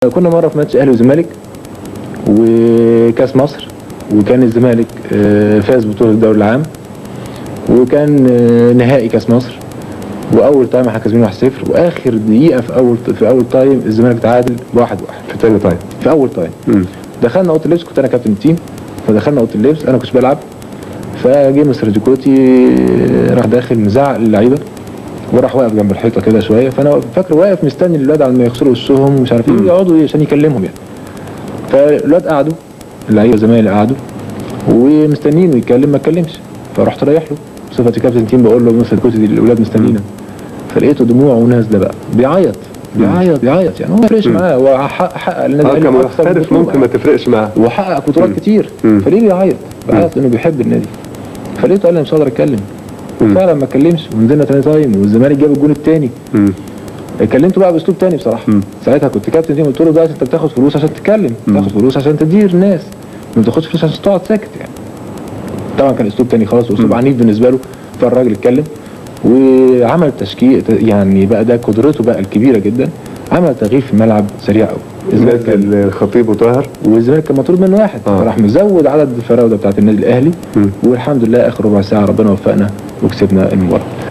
كنا مره في ماتش اهلي وزمالك وكاس مصر وكان الزمالك آه، فاز بطوله الدوري العام وكان آه، نهائي كاس مصر واول تايم احنا كاسبين 1-0 واخر دقيقه في اول في اول تايم الزمالك تعادل بواحد واحد في تاني تايم في اول تايم مم. دخلنا اوضه اللبس كنت انا كابتن التيم فدخلنا اوضه اللبس انا كنتش بلعب فجه مستر جيكوتي راح داخل مزعق للعيبه وراح واقف جنب الحيطه كده شويه فانا فاكر واقف مستني الولاد على ما يغسلوا وشهم ومش عارف ايه يقعدوا إيه عشان يكلمهم يعني فالولاد قعدوا اللعيبه زمايلي قعدوا ومستنينه يتكلم ما اتكلمش فرحت رايح له بصفتي كابتن تيم بقول له مستر جيكوتي دي الاولاد مستنينا فلقيته دموعه نازله بقى بيعيط بيعيط بيعيط يعني هو ما فرقش معاه هو حقق حقق النادي اه الأهلي أكثر من كمحترف بطولة. ممكن ما تفرقش معاه وحقق بطولات كتير مم. فليه بيعيط؟ بيعيط لانه بيحب النادي فلقيته قال لي مش هقدر اتكلم فعلا ما اتكلمش ونزلنا تاني تايم والزمالك جاب الجون التاني مم. اتكلمته بقى باسلوب تاني بصراحه مم. ساعتها كنت كابتن تيم قلت له دلوقتي انت بتاخد فلوس عشان تتكلم بتاخد فلوس عشان تدير الناس ما بتاخدش فلوس عشان تقعد ساكت يعني طبعا كان اسلوب تاني خالص واسلوب عنيف بالنسبه له فالراجل اتكلم وعمل تشكيل يعني بقى ده قدرته بقى الكبيره جدا عمل تغيير في الملعب سريع قوي الزمالك كان- نزل الخطيب وطاهر والزمالك كان مطرود منه واحد آه. فراح مزود عدد الفراوده بتاعت النادي الاهلي مم. والحمد لله اخر ربع ساعه ربنا وفقنا وكسبنا المباراه